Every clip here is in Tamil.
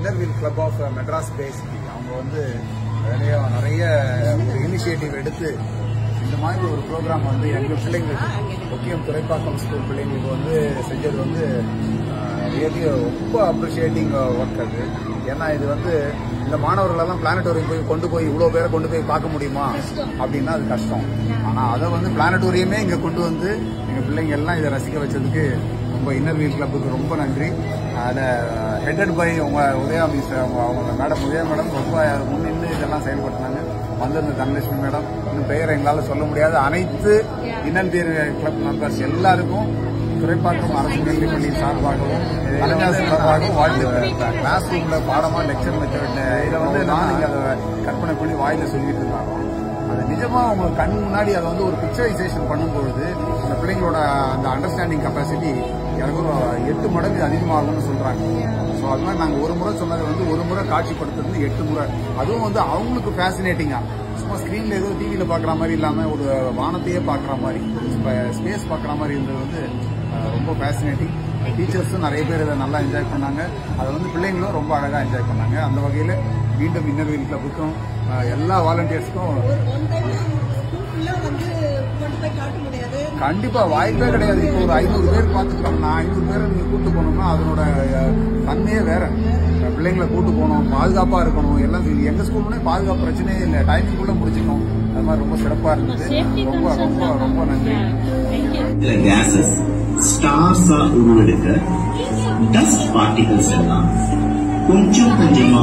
இன்னர்வில் கிளப் ஆஃப் மெட்ராஸ் பேஸ்ட் அவங்க வந்து நிறைய நிறைய ஒரு இனிஷியேட்டிவ் எடுத்து இந்த மாதிரி ஒரு ப்ரோக்ராம் வந்து எங்கள் பிள்ளைங்களுக்கு முக்கியம் துறைப்பாக்கம் ஸ்கூல் பிள்ளைங்களுக்கு வந்து செஞ்சது வந்து ரியலி ரொம்ப அப்ரிஷியேட்டிங் ஒர்க் அது ஏன்னா இது வந்து இந்த மாணவர்களெல்லாம் பிளானட்டோரியம் போய் கொண்டு போய் இவ்வளோ பேரை கொண்டு போய் பார்க்க முடியுமா அப்படின்னா அது கஷ்டம் ஆனால் அதை வந்து பிளானட்டோரியமே இங்கே கொண்டு வந்து எங்கள் பிள்ளைங்க எல்லாம் இதை ரசிக்க வச்சதுக்கு ரொம்ப இன்னர்வியல் கிளப்புக்கு ரொம்ப நன்றி அதை ஹெட்டட் பை உங்க உதயா மிஸ் அவங்க அவங்க மேடம் உதயா மேடம் ரொம்ப முன்னின்று இதெல்லாம் செயல்படுத்தினாங்க வந்திருந்த தனலட்சுமி மேடம் இன்னும் பெயர் எங்களால் சொல்ல முடியாத அனைத்து இன்னன்பியர் கிளப் மெம்பர்ஸ் எல்லாருக்கும் துறைப்பாக்கம் அரசு மேல்நிலைப் பள்ளி சார்பாகவும் கலைஞர் சார்பாகவும் வாழ்த்து கிளாஸ் ரூம்ல பாடமா லெக்சர் மெத்தட் இதை வந்து நான் இங்க அதை கற்பனை பண்ணி வாயில சொல்லிட்டு இருந்தாங்க அது நிஜமா அவங்க கண் முன்னாடி அதை வந்து ஒரு பிக்சரைசேஷன் பண்ணும்பொழுது அந்த பிள்ளைங்களோட அந்த அண்டர்ஸ்டாண்டிங் கெப்பாசிட்டி எனக்கு ஒரு எட்டு மடங்கு அதிகமாகும்னு சொல்றாங்க ஸோ அது மாதிரி நாங்கள் ஒரு முறை சொன்னது வந்து ஒரு முறை காட்சிப்படுத்துறது எட்டு முறை அதுவும் வந்து அவங்களுக்கு ஃபேசினேட்டிங்கா சும்மா ஸ்க்ரீன்ல ஏதோ டிவியில் பார்க்குற மாதிரி இல்லாமல் ஒரு வானத்தையே பார்க்குற மாதிரி ஸ்பேஸ் பார்க்குற மாதிரி இருந்தது வந்து அஹ், ரொம்ப ஃபேசினேட்டிங் டீச்சர்ஸும் நிறைய பேர் இதை நல்லா என்ஜாய் பண்ணாங்க அதை வந்து பிள்ளைங்களும் ரொம்ப அழகாக என்ஜாய் பண்ணாங்க அந்த வகையில் மீண்டும் இன்னர்வியல் கிளப்புக்கும் அஹ், எல்லா வாலண்டியர்ஸ்க்கும் ஒரு ஒன் டைம் ஸ்கூல்ல வந்து கொண்டு போய் காட்ட முடியாது கண்டிப்பா வாய்ப்பே கிடையாது இப்போ ஒரு ஐநூறு பேர் பார்த்துட்டோம்னா ஐநூறு பேரை நீங்க கூட்டு போனோம்னா அதனோட அஹ், தன்மையே வேற அஹ், பிள்ளைங்களை கூட்டு போகணும் பாதுகாப்பா இருக்கணும் எல்லாம் செய்யணும். எங்க ஸ்கூல்லே பாதுகாப்பு பிரச்சனையே இல்லை டைமிங்குள்ள முடிச்சிட்டோம் அது மாதிரி ரொம்ப சிறப்பா இருந்தது சேஃப்டி ரொம்ப ரொம்ப ரொம்ப நன்றி தேங்க்யூ சில கேசஸ் ஸ்டார்ஸா உருவெடுக்க டஸ்ட் பார்ட்டிகல்ஸ் எல்லாம் கொஞ்சம் கொஞ்சமா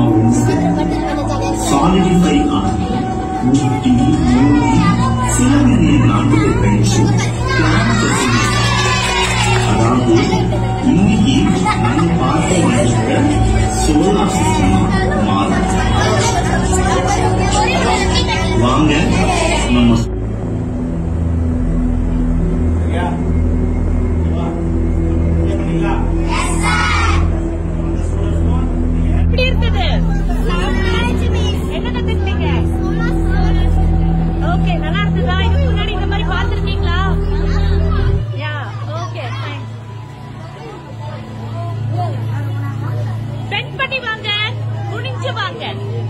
சாலிடிஃபை ஆகி ஊட்டி மூடி சில மில்லியன் நாட்கள் கழிச்சு plant essence, அதாவது இன்னைக்கு நம்ம பார்க்க வந்திருக்கிற சோலார் சிஸ்டம் மாறும் வாங்க நம்ம எப்படி இருந்தது என்ன கத்துக்கிட்டீங்க ஓகே நல்லா இருந்ததா இதுக்கு முன்னாடி இந்த மாதிரி பார்த்திருக்கீங்களா யா ஓகே தேங்க்ஸ் பெண்ட் பண்ணி வாங்க குனிஞ்சு வாங்க